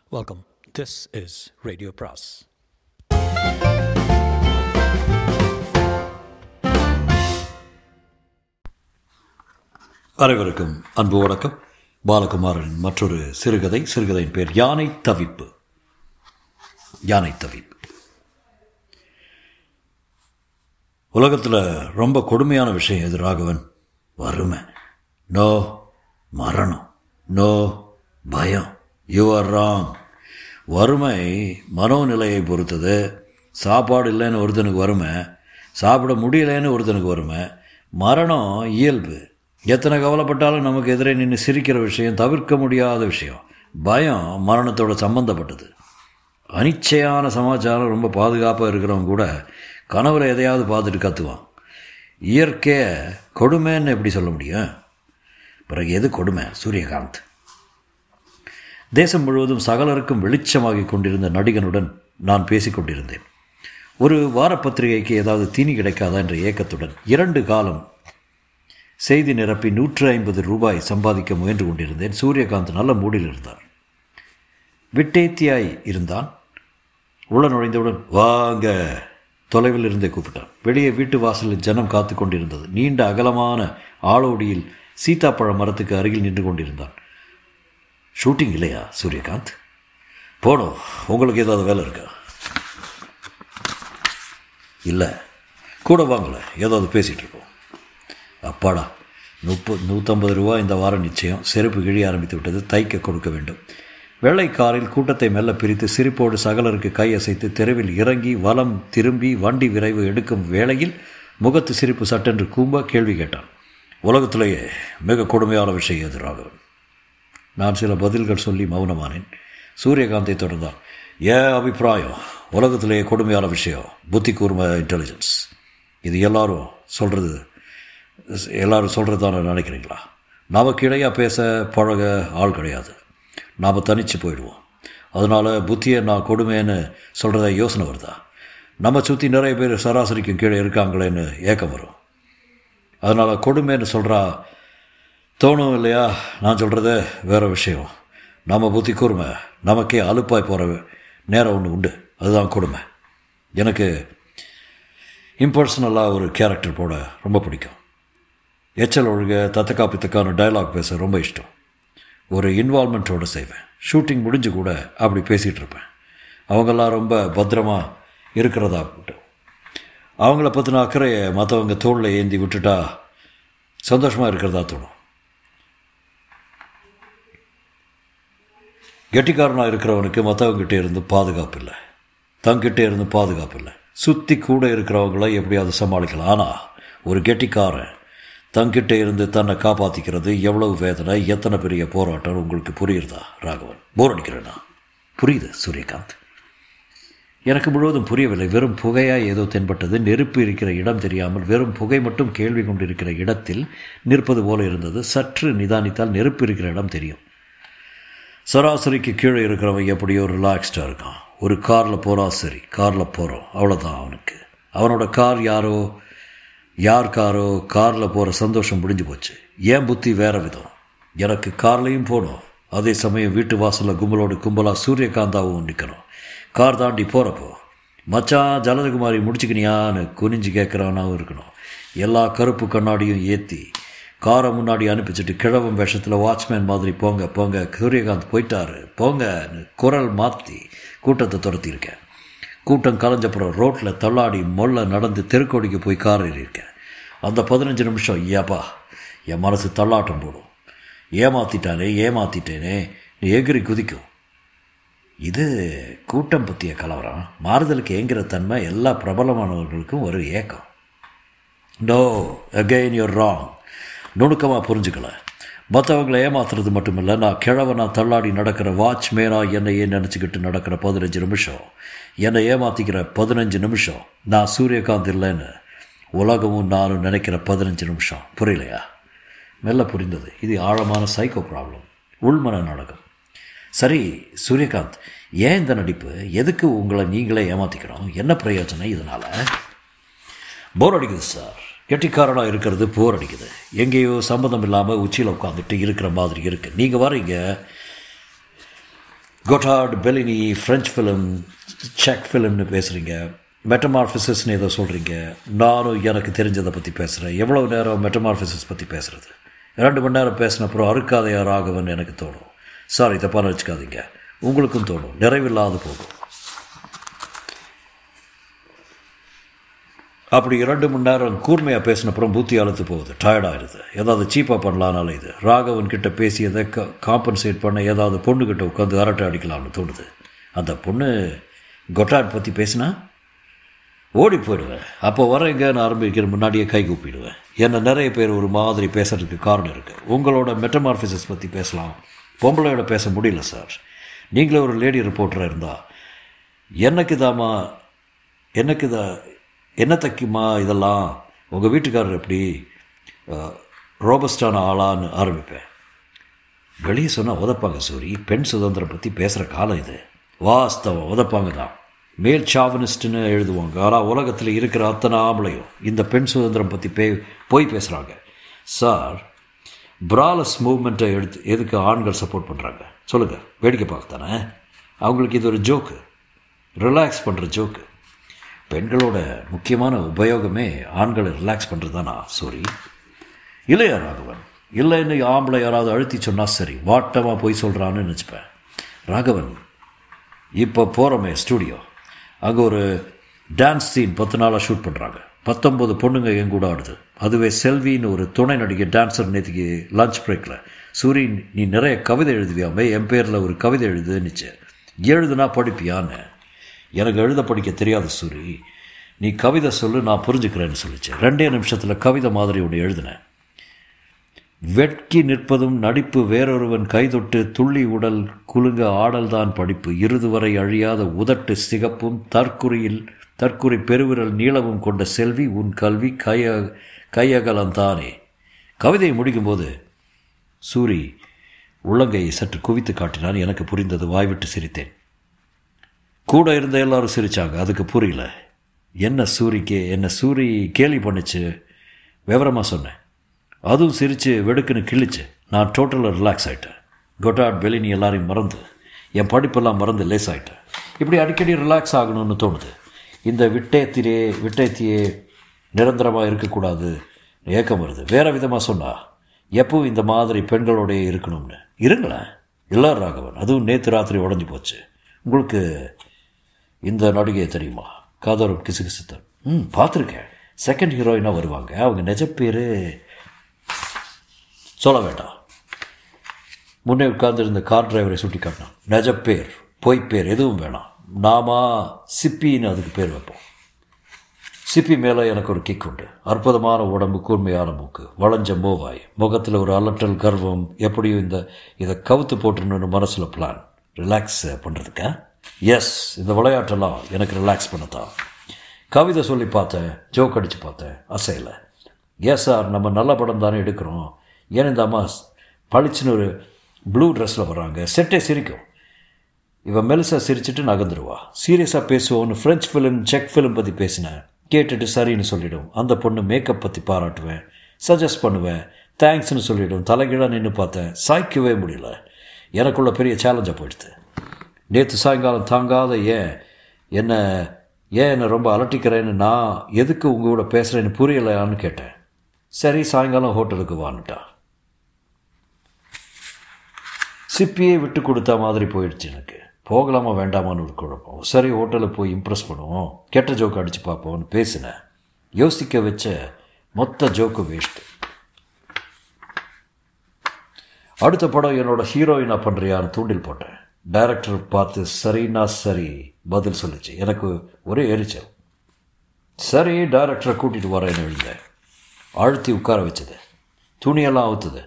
Welcome. This is Radio Pras. அனைவருக்கும் அன்பு வணக்கம் பாலகுமாரன் மற்றொரு சிறுகதை சிறுகதையின் பேர் யானை தவிப்பு யானை தவிப்பு உலகத்தில் ரொம்ப கொடுமையான விஷயம் எது ராகவன் வறுமை நோ மரணம் நோ பயம் யூ ஆர் ராங் வறுமை மனோநிலையை பொறுத்தது சாப்பாடு இல்லைன்னு ஒருத்தனுக்கு வறுமை சாப்பிட முடியலைன்னு ஒருத்தனுக்கு வறுமை மரணம் இயல்பு எத்தனை கவலைப்பட்டாலும் நமக்கு எதிரே நின்று சிரிக்கிற விஷயம் தவிர்க்க முடியாத விஷயம் பயம் மரணத்தோட சம்பந்தப்பட்டது அனிச்சையான சமாச்சாரம் ரொம்ப பாதுகாப்பாக இருக்கிறவங்க கூட கனவுல எதையாவது பார்த்துட்டு கத்துவான் இயற்கையை கொடுமைன்னு எப்படி சொல்ல முடியும் பிறகு எது கொடுமை சூரியகாந்த் தேசம் முழுவதும் சகலருக்கும் வெளிச்சமாகி கொண்டிருந்த நடிகனுடன் நான் பேசிக் கொண்டிருந்தேன் ஒரு வாரப்பத்திரிகைக்கு ஏதாவது தீனி கிடைக்காதா என்ற ஏக்கத்துடன் இரண்டு காலம் செய்தி நிரப்பி நூற்று ஐம்பது ரூபாய் சம்பாதிக்க முயன்று கொண்டிருந்தேன் சூரியகாந்த் நல்ல மூடில் இருந்தார் விட்டேத்தியாய் இருந்தான் உள்ள நுழைந்தவுடன் வாங்க தொலைவில் இருந்தே கூப்பிட்டான் வெளியே வீட்டு வாசலில் ஜனம் காத்து கொண்டிருந்தது நீண்ட அகலமான ஆளோடியில் சீதாப்பழ மரத்துக்கு அருகில் நின்று கொண்டிருந்தான் ஷூட்டிங் இல்லையா சூரியகாந்த் போனோம் உங்களுக்கு ஏதாவது வேலை இருக்கா இல்லை கூட வாங்கல ஏதாவது பேசிகிட்டு இருக்கோம் அப்பாடா முப்பது நூற்றம்பது ரூபா இந்த வாரம் நிச்சயம் செருப்பு கிழி ஆரம்பித்து விட்டது தைக்க கொடுக்க வேண்டும் வெள்ளை காரில் கூட்டத்தை மெல்ல பிரித்து சிரிப்போடு சகலருக்கு கை அசைத்து தெருவில் இறங்கி வலம் திரும்பி வண்டி விரைவு எடுக்கும் வேளையில் முகத்து சிரிப்பு சட்டென்று கூம்ப கேள்வி கேட்டான் உலகத்திலேயே மிக கொடுமையான விஷயம் எதிராக நான் சில பதில்கள் சொல்லி மௌனமானேன் சூரியகாந்தை தொடர்ந்தான் ஏன் அபிப்பிராயம் உலகத்திலேயே கொடுமையான விஷயம் புத்தி கூர்ம இன்டெலிஜென்ஸ் இது எல்லாரும் சொல்கிறது எல்லாரும் சொல்கிறது தான் நினைக்கிறீங்களா நமக்கு இடையாக பேச பழக ஆள் கிடையாது நாம் தனித்து போயிடுவோம் அதனால் புத்தியை நான் கொடுமைன்னு சொல்கிறத யோசனை வருதா நம்ம சுற்றி நிறைய பேர் சராசரிக்கும் கீழே இருக்காங்களேன்னு ஏக்கம் வரும் அதனால் கொடுமைன்னு சொல்கிறா தோணும் இல்லையா நான் சொல்கிறது வேறு விஷயம் நம்ம புத்தி கூர்மை நமக்கே அலுப்பாய் போகிற நேரம் ஒன்று உண்டு அதுதான் கொடுமை எனக்கு இம்பர்சனலாக ஒரு கேரக்டர் போட ரொம்ப பிடிக்கும் எச்சல் ஒழுக தத்தக்கா பித்தக்கான டைலாக் பேச ரொம்ப இஷ்டம் ஒரு இன்வால்மெண்ட்டோடு செய்வேன் ஷூட்டிங் முடிஞ்சு கூட அப்படி பேசிகிட்டு இருப்பேன் அவங்கெல்லாம் ரொம்ப பத்திரமாக இருக்கிறதா அவங்கள பற்றின அக்கறையை மற்றவங்க தோளில் ஏந்தி விட்டுட்டா சந்தோஷமாக இருக்கிறதா தோணும் கெட்டிக்காரனாக இருக்கிறவனுக்கு மற்றவங்கிட்ட இருந்து பாதுகாப்பு இல்லை தங்கிட்டே இருந்து பாதுகாப்பு இல்லை சுற்றி கூட இருக்கிறவங்கள எப்படியாவது சமாளிக்கலாம் ஆனால் ஒரு கெட்டிக்காரன் தங்கிட்ட இருந்து தன்னை காப்பாற்றிக்கிறது எவ்வளவு வேதனை எத்தனை பெரிய போராட்டம் உங்களுக்கு புரியுறதா ராகவன் போர் அடிக்கிறேனா புரியுது சூரியகாந்த் எனக்கு முழுவதும் புரியவில்லை வெறும் புகையாக ஏதோ தென்பட்டது நெருப்பு இருக்கிற இடம் தெரியாமல் வெறும் புகை மட்டும் கேள்வி கொண்டிருக்கிற இடத்தில் நிற்பது போல இருந்தது சற்று நிதானித்தால் நெருப்பு இருக்கிற இடம் தெரியும் சராசரிக்கு கீழே இருக்கிறவன் எப்படியோ ரிலாக்ஸ்டாக இருக்கான் ஒரு காரில் போகிறா சரி காரில் போகிறோம் அவ்வளோதான் அவனுக்கு அவனோட கார் யாரோ யார் காரோ காரில் போகிற சந்தோஷம் முடிஞ்சு போச்சு ஏன் புத்தி வேறு விதம் எனக்கு கார்லேயும் போகணும் அதே சமயம் வீட்டு வாசலில் கும்பலோடு கும்பலாக சூரியகாந்தாவும் நிற்கணும் கார் தாண்டி போகிறப்போ மச்சான் ஜலதகுமாரி முடிச்சுக்கினியான்னு குனிஞ்சு கேட்குறானாவும் இருக்கணும் எல்லா கருப்பு கண்ணாடியும் ஏற்றி காரை முன்னாடி அனுப்பிச்சிட்டு கிழவன் வேஷத்தில் வாட்ச்மேன் மாதிரி போங்க போங்க சூரியகாந்த் போயிட்டாரு போங்கன்னு குரல் மாற்றி கூட்டத்தை துரத்தியிருக்கேன் கூட்டம் கலைஞ்சப்புறம் ரோட்டில் தள்ளாடி மொல்ல நடந்து தெருக்கோடிக்கு போய் கார் ஏறியிருக்கேன் அந்த பதினஞ்சு நிமிஷம் ஏப்பா என் மனசு தள்ளாட்டம் போடும் ஏமாத்திட்டானே ஏமாத்திட்டேனே நீ எகிரி குதிக்கும் இது கூட்டம் பற்றிய கலவரம் மாறுதலுக்கு ஏங்குற தன்மை எல்லா பிரபலமானவர்களுக்கும் ஒரு ஏக்கம் நோ அகெயின் யூர் ராங் நுணுக்கமாக புரிஞ்சுக்கல மற்றவங்களை ஏமாத்துறது மட்டுமில்லை நான் கிழவனா தள்ளாடி நடக்கிற வாட்ச்மேனாக என்னையே நினச்சிக்கிட்டு நடக்கிற பதினஞ்சு நிமிஷம் என்னை ஏமாற்றிக்கிற பதினஞ்சு நிமிஷம் நான் சூரியகாந்த் இல்லைன்னு உலகமும் நானும் நினைக்கிற பதினஞ்சு நிமிஷம் புரியலையா மெல்ல புரிந்தது இது ஆழமான சைக்கோ ப்ராப்ளம் உள்மன நாடகம் சரி சூரியகாந்த் ஏன் இந்த நடிப்பு எதுக்கு உங்களை நீங்களே ஏமாற்றிக்கணும் என்ன பிரயோஜனம் இதனால் போர் அடிக்குது சார் கெட்டிக்காரனாக இருக்கிறது போர் அடிக்குது எங்கேயோ சம்மந்தம் இல்லாமல் உச்சியில் உட்காந்துட்டு இருக்கிற மாதிரி இருக்குது நீங்கள் வரீங்க கொட்டார்ட் பெலினி ஃப்ரெஞ்ச் ஃபிலிம் செக் ஃபிலிம்னு பேசுகிறீங்க மெட்டமார்ஃபிசஸ்னு ஏதோ சொல்கிறீங்க நானும் எனக்கு தெரிஞ்சதை பற்றி பேசுகிறேன் எவ்வளோ நேரம் மெட்டமார்ஃபிசஸ் பற்றி பேசுகிறது ரெண்டு மணி நேரம் பேசின அப்புறம் அறுக்காதையா ராகவன் எனக்கு தோணும் சாரி தப்பான வச்சுக்காதீங்க உங்களுக்கும் தோணும் நிறைவில்லாது போகும் அப்படி இரண்டு மணி நேரம் கூர்மையாக பேசின அப்புறம் புத்தி அழுத்து போகுது டயர்டாகிடுது ஏதாவது சீப்பாக பண்ணலானால இது ராகவன் கிட்ட பேசியதை க காம்பன்சேட் பண்ண ஏதாவது பொண்ணுக்கிட்ட உட்காந்து அரட்டை அடிக்கலாம்னு தோணுது அந்த பொண்ணு கொட்டாட் பற்றி பேசினா ஓடி போயிடுவேன் அப்போ வரேங்கன்னு ஆரம்பிக்கிற முன்னாடியே கை கூப்பிடுவேன் என்னை நிறைய பேர் ஒரு மாதிரி பேசுறதுக்கு காரணம் இருக்குது உங்களோட மெட்டமார்ஃபிசஸ் பற்றி பேசலாம் பொம்பளையோட பேச முடியல சார் நீங்களே ஒரு லேடி ரிப்போர்ட்டராக இருந்தால் எனக்கு தாமா எனக்கு தான் என்ன தைக்குமா இதெல்லாம் உங்கள் வீட்டுக்காரர் எப்படி ரோபஸ்டான ஆளான்னு ஆரம்பிப்பேன் வெளியே சொன்னால் உதப்பாங்க சூரி பெண் சுதந்திரம் பற்றி பேசுகிற காலம் இது வாஸ்தவம் உதப்பாங்க தான் மேல் சாவனிஸ்ட்னு எழுதுவாங்க ஆனால் உலகத்தில் இருக்கிற அத்தனை ஆம்பளையும் இந்த பெண் சுதந்திரம் பற்றி பே போய் பேசுகிறாங்க சார் பிராலஸ் மூவ்மெண்ட்டை எடுத்து எதுக்கு ஆண்கள் சப்போர்ட் பண்ணுறாங்க சொல்லுங்கள் வேடிக்கை பார்க்கத்தானே அவங்களுக்கு இது ஒரு ஜோக்கு ரிலாக்ஸ் பண்ணுற ஜோக்கு பெண்களோட முக்கியமான உபயோகமே ஆண்களை ரிலாக்ஸ் பண்ணுறது தானா சாரி இல்லையா ராகவன் இல்லைன்னு ஆம்பளை யாராவது அழுத்தி சொன்னால் சரி வாட்டமாக போய் சொல்கிறான்னு நினச்சிப்பேன் ராகவன் இப்போ போகிறோமே ஸ்டூடியோ அங்கே ஒரு டான்ஸ் சீன் பத்து நாளாக ஷூட் பண்ணுறாங்க பத்தொம்பது பொண்ணுங்க என் கூட ஆடுது அதுவே செல்வின்னு ஒரு துணை நடிகை டான்ஸர் நேற்றுக்கு லஞ்ச் பிரேக்கில் சூரி நீ நிறைய கவிதை எழுதுவியாமே என் பேரில் ஒரு கவிதை எழுதுன்னுச்சு எழுதுனா படிப்பியான்னு எனக்கு எழுத படிக்க தெரியாது சூரி நீ கவிதை சொல்லு நான் புரிஞ்சுக்கிறேன்னு சொல்லிச்சு ரெண்டே நிமிஷத்தில் கவிதை மாதிரி ஒன்று எழுதினேன் வெட்கி நிற்பதும் நடிப்பு வேறொருவன் கைதொட்டு துள்ளி உடல் குலுங்க ஆடல்தான் படிப்பு இறுதி வரை அழியாத உதட்டு சிகப்பும் தற்குறியில் தற்குறி பெருவிரல் நீளமும் கொண்ட செல்வி உன் கல்வி கைய கையகலந்தானே கவிதையை முடிக்கும்போது சூரி உள்ளங்கையை சற்று குவித்து காட்டினான் எனக்கு புரிந்தது வாய்விட்டு சிரித்தேன் கூட இருந்த எல்லாரும் சிரித்தாங்க அதுக்கு புரியல என்ன சூரிக்கு என்ன சூரி கேலி பண்ணுச்சு விவரமாக சொன்னேன் அதுவும் சிரித்து வெடுக்குன்னு கிழிச்சு நான் டோட்டலாக ரிலாக்ஸ் ஆகிட்டேன் கொட்டாட் பெலினி எல்லாரையும் மறந்து என் படிப்பெல்லாம் மறந்து லேஸ் ஆகிட்டேன் இப்படி அடிக்கடி ரிலாக்ஸ் ஆகணும்னு தோணுது இந்த விட்டேத்திரே விட்டேத்தியே நிரந்தரமாக இருக்கக்கூடாது ஏக்கம் வருது வேறு விதமாக சொன்னா எப்பவும் இந்த மாதிரி பெண்களோடையே இருக்கணும்னு இருங்களேன் இல்லை ராகவன் அதுவும் நேற்று ராத்திரி உடஞ்சி போச்சு உங்களுக்கு இந்த நடிகையை தெரியுமா காதோரம் கிசுகிசுத்தன் ம் பார்த்துருக்கேன் செகண்ட் ஹீரோயினாக வருவாங்க அவங்க நிஜ பேர் சொல்ல வேண்டாம் முன்னே உட்கார்ந்துருந்த கார் டிரைவரை சுட்டி காட்டினான் நிஜ பேர் பொய் பேர் எதுவும் வேணாம் நாமா சிப்பின்னு அதுக்கு பேர் வைப்போம் சிப்பி மேலே எனக்கு ஒரு கிக் உண்டு அற்புதமான உடம்பு கூர்மையான மூக்கு வளைஞ்ச மோவாய் முகத்தில் ஒரு அலற்றல் கர்வம் எப்படியும் இந்த இதை கவுத்து போட்டுருணுன்னு மனசில் பிளான் ரிலாக்ஸ் பண்ணுறதுக்கா எஸ் இந்த விளையாட்டெல்லாம் எனக்கு ரிலாக்ஸ் பண்ணத்தான் கவிதை சொல்லி பார்த்தேன் ஜோக் அடித்து பார்த்தேன் அசையில் எஸ் சார் நம்ம நல்ல படம் தானே எடுக்கிறோம் ஏன் இந்த அம்மா பளிச்சுன்னு ஒரு ப்ளூ ட்ரெஸ்ஸில் வர்றாங்க செட்டே சிரிக்கும் இவன் மெலிசா சிரிச்சிட்டு நகர்ந்துருவா சீரியஸாக பேசுவோன்னு ஃப்ரெஞ்ச் ஃபிலிம் செக் ஃபிலிம் பற்றி பேசினேன் கேட்டுட்டு சரின்னு சொல்லிடும் அந்த பொண்ணு மேக்கப் பற்றி பாராட்டுவேன் சஜஸ்ட் பண்ணுவேன் தேங்க்ஸ்னு சொல்லிடும் தலைகீழாக நின்று பார்த்தேன் சாய்க்கவே முடியல எனக்குள்ள பெரிய சேலஞ்சாக போயிடுது நேற்று சாயங்காலம் தாங்காத ஏன் என்ன ஏன் என்னை ரொம்ப அலட்டிக்கிறேன்னு நான் எதுக்கு உங்கள் கூட பேசுகிறேன்னு புரியலையான்னு கேட்டேன் சரி சாயங்காலம் ஹோட்டலுக்கு வான்னுட்டா சிப்பியே விட்டு கொடுத்த மாதிரி போயிடுச்சு எனக்கு போகலாமா வேண்டாமான்னு ஒரு குழப்பம் சரி ஹோட்டலுக்கு போய் இம்ப்ரெஸ் பண்ணுவோம் கெட்ட ஜோக்கு அடித்து பார்ப்போம்னு பேசினேன் யோசிக்க வச்ச மொத்த ஜோக்கு வேஸ்ட்டு அடுத்த படம் என்னோட ஹீரோயினா பண்ணுறியான்னு தூண்டில் போட்டேன் டைரக்டர் பார்த்து சரின்னா சரி பதில் சொல்லிச்சு எனக்கு ஒரே எரிச்சல் சரி டைரக்டரை கூட்டிகிட்டு வரேன்னு எழுந்தேன் அழுத்தி உட்கார வச்சது துணியெல்லாம் அவுத்துது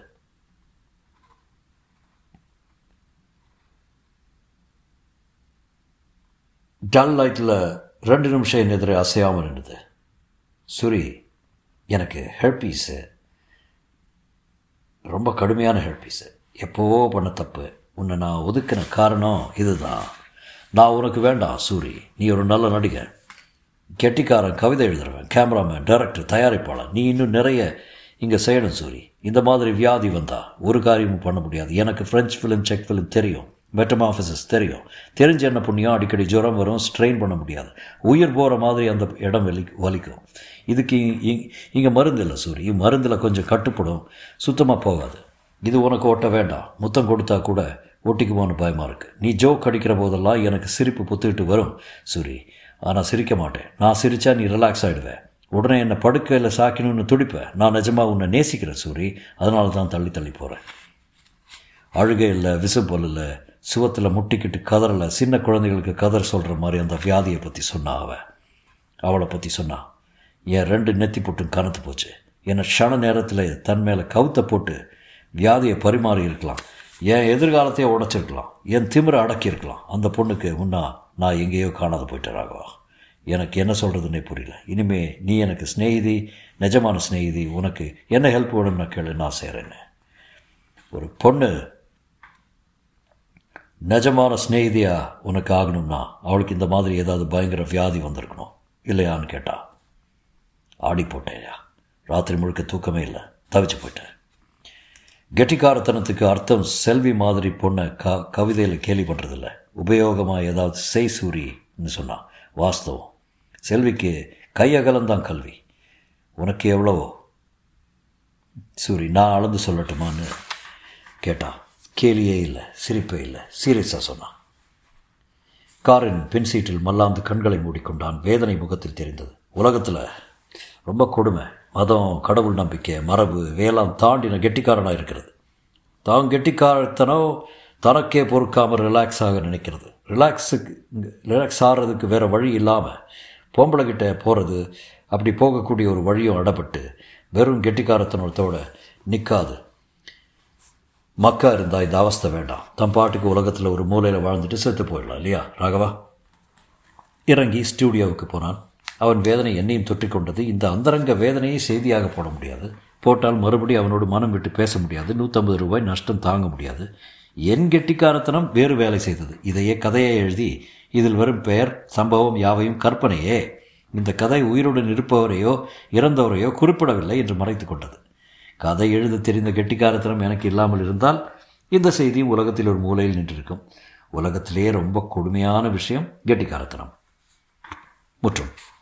டல் லைட்டில் ரெண்டு நிமிஷம் என் எதிரே அசையாமல் இருந்தது சுரி எனக்கு ஹெல்பீஸு ரொம்ப கடுமையான ஹெல்பீஸு எப்போவோ பண்ண தப்பு உன்னை நான் ஒதுக்கின காரணம் இதுதான் நான் உனக்கு வேண்டாம் சூரி நீ ஒரு நல்ல நடிகர் கெட்டிக்காரன் கவிதை எழுதுறவன் கேமராமேன் டைரக்டர் தயாரிப்பாளர் நீ இன்னும் நிறைய இங்கே செய்யணும் சூரி இந்த மாதிரி வியாதி வந்தால் ஒரு காரியமும் பண்ண முடியாது எனக்கு ஃப்ரெஞ்ச் ஃபிலிம் செக் ஃபிலிம் தெரியும் மெட்டமாஃபிசஸ் தெரியும் தெரிஞ்ச என்ன புண்ணியம் அடிக்கடி ஜுரம் வரும் ஸ்ட்ரெயின் பண்ண முடியாது உயிர் போகிற மாதிரி அந்த இடம் வலி வலிக்கும் இதுக்கு இங்கே மருந்து இல்லை சூரி மருந்தில் கொஞ்சம் கட்டுப்படும் சுத்தமாக போகாது இது உனக்கு ஒட்ட வேண்டாம் முத்தம் கொடுத்தா கூட ஒட்டிக்குமோன்னு பயமாக இருக்குது நீ ஜோக் அடிக்கிற போதெல்லாம் எனக்கு சிரிப்பு புத்துக்கிட்டு வரும் சூரி ஆனால் சிரிக்க மாட்டேன் நான் சிரித்தா நீ ரிலாக்ஸ் ஆகிடுவேன் உடனே என்னை படுக்கையில் சாக்கணும்னு துடிப்பேன் நான் நிஜமாக உன்னை நேசிக்கிறேன் சூரி அதனால தான் தள்ளி தள்ளி போகிறேன் அழுகை இல்லை விசும்பல் இல்லை சுவத்தில் முட்டிக்கிட்டு கதறலை சின்ன குழந்தைகளுக்கு கதர் சொல்கிற மாதிரி அந்த வியாதியை பற்றி சொன்னா அவள் அவளை பற்றி சொன்னா என் ரெண்டு நெத்தி போட்டும் கனத்து போச்சு என்னை க்ஷண நேரத்தில் தன் மேலே கவுத்த போட்டு வியாதியை பரிமாறி இருக்கலாம் என் எதிர்காலத்தையே உடைச்சிருக்கலாம் என் திமிரை அடக்கியிருக்கலாம் அந்த பொண்ணுக்கு முன்னா நான் எங்கேயோ காணாத போயிட்டேன் ராகவா எனக்கு என்ன சொல்கிறதுனே புரியல இனிமே நீ எனக்கு ஸ்நேகிதி நிஜமான ஸ்நேகிதி உனக்கு என்ன ஹெல்ப் வேணும்னு கேளு நான் செய்கிறேன்னு ஒரு பொண்ணு நிஜமான ஸ்நேகிதியா உனக்கு ஆகணும்னா அவளுக்கு இந்த மாதிரி ஏதாவது பயங்கர வியாதி வந்திருக்கணும் இல்லையான்னு கேட்டா ஆடி போட்டேயா ராத்திரி முழுக்க தூக்கமே இல்லை தவிச்சு போயிட்டேன் கெட்டிக்காரத்தனத்துக்கு அர்த்தம் செல்வி மாதிரி பொண்ணை க கவிதையில் கேலி பண்ணுறதில்ல உபயோகமாக ஏதாவது செய் சூரின்னு சொன்னான் வாஸ்தவம் செல்விக்கு கையகலந்தான் கல்வி உனக்கு எவ்வளவோ சூரி நான் அளந்து சொல்லட்டுமான்னு கேட்டான் கேலியே இல்லை சிரிப்பே இல்லை சீரியஸாக சொன்னான் காரின் பின் சீட்டில் மல்லாந்து கண்களை மூடிக்கொண்டான் வேதனை முகத்தில் தெரிந்தது உலகத்தில் ரொம்ப கொடுமை மதம் கடவுள் நம்பிக்கை மரபு வேளாண் தாண்டின கெட்டிக்காரனாக இருக்கிறது தான் கெட்டிக்காரத்தனோ தனக்கே பொறுக்காமல் ரிலாக்ஸ் ஆக நினைக்கிறது ரிலாக்ஸுக்கு ரிலாக்ஸ் ஆகிறதுக்கு வேறு வழி இல்லாமல் பொம்பளை கிட்ட போகிறது அப்படி போகக்கூடிய ஒரு வழியும் அடப்பட்டு வெறும் கெட்டிக்காரத்தனத்தோட நிற்காது மக்கா இருந்தால் இந்த அவஸ்தை வேண்டாம் தன் பாட்டுக்கு உலகத்தில் ஒரு மூலையில் வாழ்ந்துட்டு செத்து போயிடலாம் இல்லையா ராகவா இறங்கி ஸ்டூடியோவுக்கு போனான் அவன் வேதனை என்னையும் தொற்றிக்கொண்டது இந்த அந்தரங்க வேதனையை செய்தியாக போட முடியாது போட்டால் மறுபடியும் அவனோடு மனம் விட்டு பேச முடியாது நூற்றம்பது ரூபாய் நஷ்டம் தாங்க முடியாது என் கெட்டிக்காரத்தனம் வேறு வேலை செய்தது இதையே கதையை எழுதி இதில் வரும் பெயர் சம்பவம் யாவையும் கற்பனையே இந்த கதை உயிருடன் இருப்பவரையோ இறந்தவரையோ குறிப்பிடவில்லை என்று மறைத்து கொண்டது கதை எழுத தெரிந்த கெட்டிக்காரத்தனம் எனக்கு இல்லாமல் இருந்தால் இந்த செய்தியும் உலகத்தில் ஒரு மூலையில் நின்றிருக்கும் உலகத்திலேயே ரொம்ப கொடுமையான விஷயம் கெட்டிக்காரத்தனம் முற்றும்